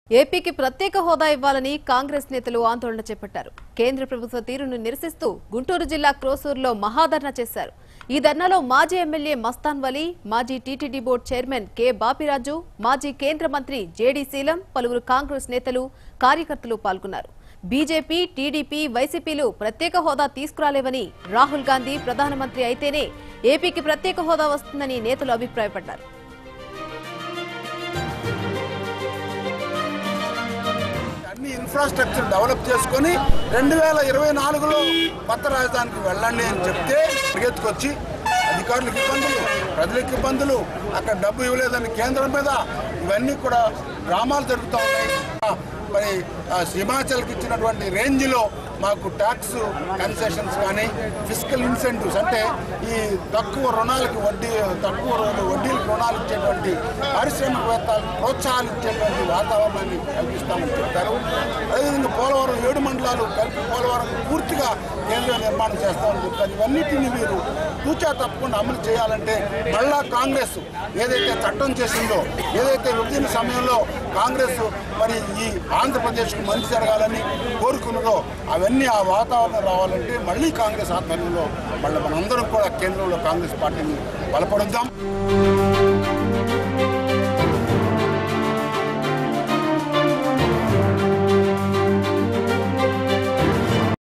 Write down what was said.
ఏపీకి ప్రత్యేక హోదా ఇవ్వాలని కాంగ్రెస్ నేతలు ఆందోళన చేపట్టారు కేంద్ర ప్రభుత్వ తీరును నిరసిస్తూ గుంటూరు జిల్లా క్రోసూరులో మహాధర్నా చేశారు ఈ ధర్నాలో మాజీ ఎమ్మెల్యే మస్తాన్ వలీ మాజీ TTD board chairman K Bapiraju మాజీ కేంద్ర మంత్రి జేడీ శీలం పలువురు కాంగ్రెస్ నేతలు కార్యకర్తలు పాల్గొన్నారు బీజేపీ టీడీపీ వైసీపీలు ప్రత్యేక హోదా తీసుకురాలేవని రాహుల్ గాంధీ ప్రధానమంత్రి అయితేనే ఏపీకి ప్రత్యేక హోదా వస్తుందని నేతలు అభిప్రాయపడ్డారు అన్ని ఇన్ఫ్రాస్ట్రక్చర్ డెవలప్ చేసుకొని రెండు వేల ఇరవై నాలుగులో కొత్త రాజధానికి వెళ్ళండి అని చెప్తే పరిగెత్తుకొచ్చి అధికారులకు ఇబ్బందులు ప్రజలకు ఇబ్బందులు అక్కడ డబ్బు ఇవ్వలేదని కేంద్రం మీద ఇవన్నీ కూడా డ్రామాలు జరుగుతూ ఉన్నాయి మరి ఆ హిమాచల్కి ఇచ్చినటువంటి రేంజ్లో మాకు ట్యాక్స్ కన్సెషన్స్ కానీ ఫిజికల్ ఇన్సెంటివ్స్ అంటే ఈ తక్కువ రుణాలకి వడ్డీ తక్కువ రు- వడ్డీలకు రుణాలు ఇచ్చేటువంటి పారిశ్రామికవేత్తలకు ప్రోత్సాహాలు ఇచ్చేటువంటి వాతావరణాన్ని కల్పిస్తామని చెప్పారు అదేవిధంగా పోలవరం ఏడు మండలాలు కలిపి పోలవరం పూర్తిగా కేంద్ర నిర్మాణం చేస్తామని చెప్పారు ఇవన్నిటిని మీరు తూచా తప్పకుండా అమలు చేయాలంటే మళ్ళా కాంగ్రెస్ ఏదైతే చట్టం చేసిందో ఏదైతే విభజన సమయంలో కాంగ్రెస్ మరి ఈ ఆంధ్రప్రదేశ్కు మంచి జరగాలని కోరుకున్నదో అవన్నీ ఆ వాతావరణం రావాలంటే మళ్ళీ కాంగ్రెస్ ఆధ్వర్యంలో మళ్ళీ మనందరం కూడా కేంద్రంలో కాంగ్రెస్ పార్టీని బలపడుద్దాం